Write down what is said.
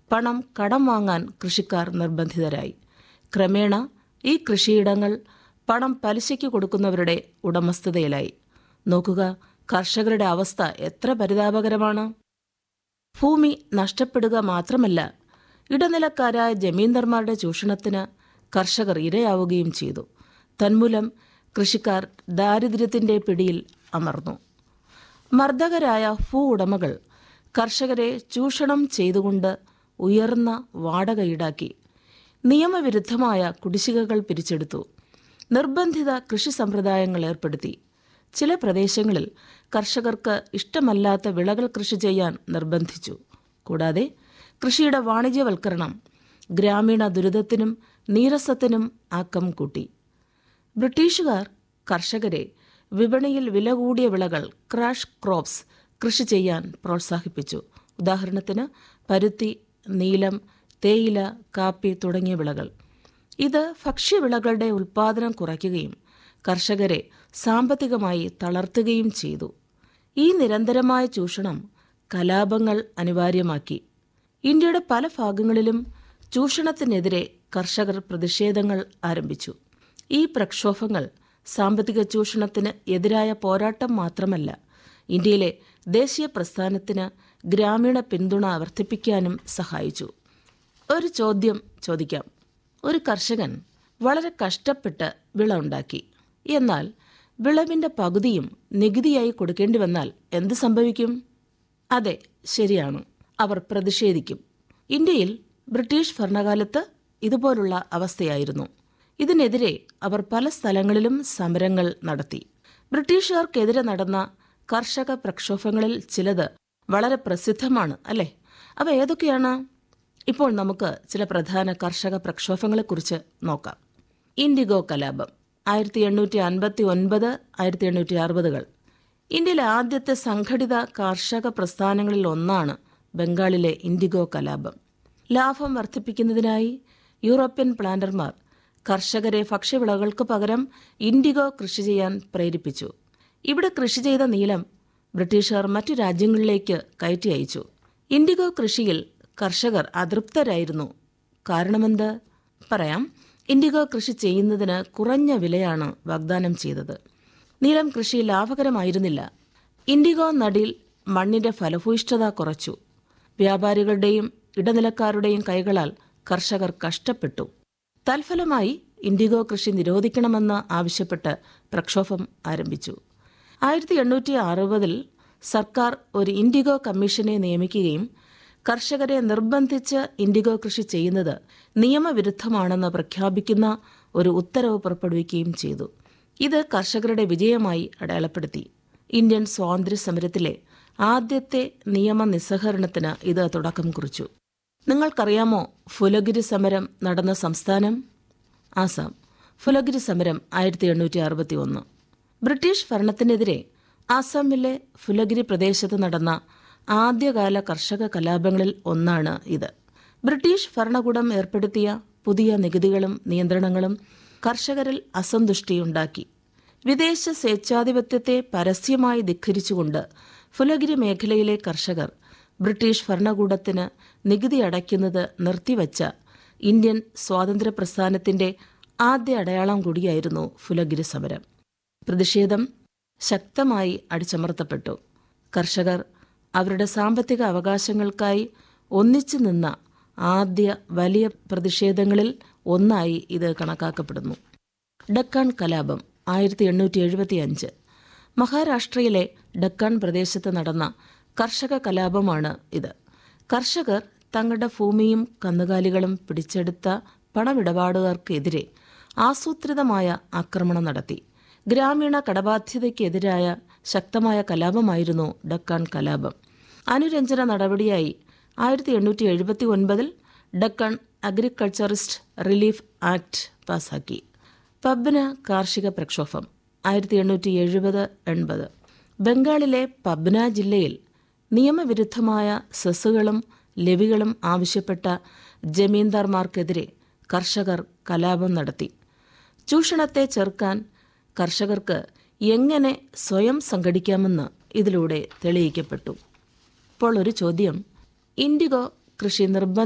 പണം കടം വാങ്ങാൻ കൃഷിക്കാർ നിർബന്ധിതരായി ക്രമേണ ഈ കൃഷിയിടങ്ങൾ പണം പലിശയ്ക്ക് കൊടുക്കുന്നവരുടെ ഉടമസ്ഥതയിലായി നോക്കുക കർഷകരുടെ അവസ്ഥ എത്ര പരിതാപകരമാണ് ഭൂമി നഷ്ടപ്പെടുക മാത്രമല്ല ഇടനിലക്കാരായ ജമീന്ദർമാരുടെ ചൂഷണത്തിന് കർഷകർ ഇരയാവുകയും ചെയ്തു തന്മൂലം കൃഷിക്കാർ ദാരിദ്ര്യത്തിന്റെ പിടിയിൽ അമർന്നു മർദ്ദകരായ ഭൂ ഉടമകൾ കർഷകരെ ചൂഷണം ചെയ്തുകൊണ്ട് ഉയർന്ന വാടക ഈടാക്കി നിയമവിരുദ്ധമായ കുടിശ്ശികകൾ പിരിച്ചെടുത്തു നിർബന്ധിത കൃഷി സമ്പ്രദായങ്ങൾ ഏർപ്പെടുത്തി ചില പ്രദേശങ്ങളിൽ കർഷകർക്ക് ഇഷ്ടമല്ലാത്ത വിളകൾ കൃഷി ചെയ്യാൻ നിർബന്ധിച്ചു കൂടാതെ കൃഷിയുടെ വാണിജ്യവൽക്കരണം ഗ്രാമീണ ദുരിതത്തിനും നീരസത്തിനും ആക്കം കൂട്ടി ബ്രിട്ടീഷുകാർ കർഷകരെ വിപണിയിൽ വില കൂടിയ വിളകൾ ക്രാഷ് ക്രോപ്സ് കൃഷി ചെയ്യാൻ പ്രോത്സാഹിപ്പിച്ചു ഉദാഹരണത്തിന് പരുത്തി നീലം തേയില കാപ്പി തുടങ്ങിയ വിളകൾ ഇത് ഭക്ഷ്യവിളകളുടെ ഉൽപ്പാദനം കുറയ്ക്കുകയും കർഷകരെ സാമ്പത്തികമായി തളർത്തുകയും ചെയ്തു ഈ നിരന്തരമായ ചൂഷണം കലാപങ്ങൾ അനിവാര്യമാക്കി ഇന്ത്യയുടെ പല ഭാഗങ്ങളിലും ചൂഷണത്തിനെതിരെ കർഷകർ പ്രതിഷേധങ്ങൾ ആരംഭിച്ചു ഈ പ്രക്ഷോഭങ്ങൾ സാമ്പത്തിക ചൂഷണത്തിന് എതിരായ പോരാട്ടം മാത്രമല്ല ഇന്ത്യയിലെ ദേശീയ പ്രസ്ഥാനത്തിന് ഗ്രാമീണ പിന്തുണ വർദ്ധിപ്പിക്കാനും സഹായിച്ചു ഒരു ചോദ്യം ചോദിക്കാം ഒരു കർഷകൻ വളരെ കഷ്ടപ്പെട്ട് വിള ഉണ്ടാക്കി എന്നാൽ വിളവിന്റെ പകുതിയും നികുതിയായി കൊടുക്കേണ്ടി വന്നാൽ എന്ത് സംഭവിക്കും അതെ ശരിയാണ് അവർ പ്രതിഷേധിക്കും ഇന്ത്യയിൽ ബ്രിട്ടീഷ് ഭരണകാലത്ത് ഇതുപോലുള്ള അവസ്ഥയായിരുന്നു ഇതിനെതിരെ അവർ പല സ്ഥലങ്ങളിലും സമരങ്ങൾ നടത്തി ബ്രിട്ടീഷുകാർക്കെതിരെ നടന്ന കർഷക പ്രക്ഷോഭങ്ങളിൽ ചിലത് വളരെ പ്രസിദ്ധമാണ് അല്ലേ അവ ഏതൊക്കെയാണ് ഇപ്പോൾ നമുക്ക് ചില പ്രധാന കർഷക പ്രക്ഷോഭങ്ങളെക്കുറിച്ച് നോക്കാം ഇൻഡിഗോ കലാപം ആയിരത്തി എണ്ണൂറ്റി അൻപത്തി ഒൻപത് ആയിരത്തി എണ്ണൂറ്റി അറുപതുകൾ ഇന്ത്യയിലെ ആദ്യത്തെ സംഘടിത കാർഷക പ്രസ്ഥാനങ്ങളിൽ ഒന്നാണ് ബംഗാളിലെ ഇൻഡിഗോ കലാപം ലാഭം വർദ്ധിപ്പിക്കുന്നതിനായി യൂറോപ്യൻ പ്ലാന്റർമാർ കർഷകരെ ഭക്ഷ്യവിളകൾക്ക് പകരം ഇൻഡിഗോ കൃഷി ചെയ്യാൻ പ്രേരിപ്പിച്ചു ഇവിടെ കൃഷി ചെയ്ത നീലം ബ്രിട്ടീഷുകാർ മറ്റു രാജ്യങ്ങളിലേക്ക് കയറ്റി അയച്ചു ഇൻഡിഗോ കൃഷിയിൽ കർഷകർ അതൃപ്തരായിരുന്നു കാരണമെന്ത് പറയാം ഇൻഡിഗോ കൃഷി ചെയ്യുന്നതിന് കുറഞ്ഞ വിലയാണ് വാഗ്ദാനം ചെയ്തത് നീലം കൃഷി ലാഭകരമായിരുന്നില്ല ഇൻഡിഗോ നടിൽ മണ്ണിന്റെ ഫലഭൂയിഷ്ഠത കുറച്ചു വ്യാപാരികളുടെയും ഇടനിലക്കാരുടെയും കൈകളാൽ കർഷകർ കഷ്ടപ്പെട്ടു തൽഫലമായി ഇൻഡിഗോ കൃഷി നിരോധിക്കണമെന്ന് ആവശ്യപ്പെട്ട് പ്രക്ഷോഭം ആരംഭിച്ചു ആയിരത്തി എണ്ണൂറ്റി അറുപതിൽ സർക്കാർ ഒരു ഇൻഡിഗോ കമ്മീഷനെ നിയമിക്കുകയും കർഷകരെ നിർബന്ധിച്ച് ഇൻഡിഗോ കൃഷി ചെയ്യുന്നത് നിയമവിരുദ്ധമാണെന്ന് പ്രഖ്യാപിക്കുന്ന ഒരു ഉത്തരവ് പുറപ്പെടുവിക്കുകയും ചെയ്തു ഇത് കർഷകരുടെ വിജയമായി അടയാളപ്പെടുത്തി ഇന്ത്യൻ സ്വാതന്ത്ര്യ സമരത്തിലെ ആദ്യത്തെ നിയമ നിസ്സഹരണത്തിന് ഇത് തുടക്കം കുറിച്ചു നിങ്ങൾക്കറിയാമോ ഫുലഗിരി സമരം നടന്ന സംസ്ഥാനം ആസാം ഫുലഗിരി സമരം ആയിരത്തി എണ്ണൂറ്റി അറുപത്തി ഒന്ന് ബ്രിട്ടീഷ് ഭരണത്തിനെതിരെ ആസാമിലെ ഫുലഗിരി പ്രദേശത്ത് നടന്ന ആദ്യകാല കർഷക കലാപങ്ങളിൽ ഒന്നാണ് ഇത് ബ്രിട്ടീഷ് ഭരണകൂടം ഏർപ്പെടുത്തിയ പുതിയ നികുതികളും നിയന്ത്രണങ്ങളും കർഷകരിൽ അസന്തുഷ്ടിയുണ്ടാക്കി വിദേശ സ്വേച്ഛാധിപത്യത്തെ പരസ്യമായി ധിഖരിച്ചുകൊണ്ട് ഫുലഗിരി മേഖലയിലെ കർഷകർ ബ്രിട്ടീഷ് ഭരണകൂടത്തിന് നികുതി അടയ്ക്കുന്നത് നിർത്തിവച്ച ഇന്ത്യൻ സ്വാതന്ത്ര്യ പ്രസ്ഥാനത്തിന്റെ ആദ്യ അടയാളം കൂടിയായിരുന്നു ഫുലഗിരി സമരം പ്രതിഷേധം ശക്തമായി അടിച്ചമർത്തപ്പെട്ടു കർഷകർ അവരുടെ സാമ്പത്തിക അവകാശങ്ങൾക്കായി ഒന്നിച്ചു നിന്ന ആദ്യ വലിയ പ്രതിഷേധങ്ങളിൽ ഒന്നായി ഇത് കണക്കാക്കപ്പെടുന്നു ഡക്കാൻ കലാപം ആയിരത്തി എണ്ണൂറ്റി എഴുപത്തി അഞ്ച് മഹാരാഷ്ട്രയിലെ ഡക്കാൻ പ്രദേശത്ത് നടന്ന കർഷക കലാപമാണ് ഇത് കർഷകർ തങ്ങളുടെ ഭൂമിയും കന്നുകാലികളും പിടിച്ചെടുത്ത പണമിടപാടുകാർക്കെതിരെ ആസൂത്രിതമായ ആക്രമണം നടത്തി ഗ്രാമീണ കടബാധ്യതയ്ക്കെതിരായ ശക്തമായ കലാപമായിരുന്നു ഡക്കാൻ കലാപം അനുരഞ്ജന നടപടിയായി ആയിരത്തി എണ്ണൂറ്റി എഴുപത്തി ഒൻപതിൽ ഡക്കാൻ അഗ്രികൾച്ചറിസ്റ്റ് റിലീഫ് ആക്ട് പാസാക്കി പബ്ന കാർഷിക പ്രക്ഷോഭം ആയിരത്തി എണ്ണൂറ്റി എഴുപത് എൺപത് ബംഗാളിലെ പബ്ന ജില്ലയിൽ നിയമവിരുദ്ധമായ സെസ്സുകളും ലെവികളും ആവശ്യപ്പെട്ട ജമീന്ദാർമാർക്കെതിരെ കർഷകർ കലാപം നടത്തി ചൂഷണത്തെ ചെറുക്കാൻ കർഷകർക്ക് എങ്ങനെ സ്വയം സംഘടിക്കാമെന്ന് ഇതിലൂടെ തെളിയിക്കപ്പെട്ടു ഇപ്പോൾ ഒരു ചോദ്യം ഇൻഡിഗോ കൃഷി നിർബന്ധ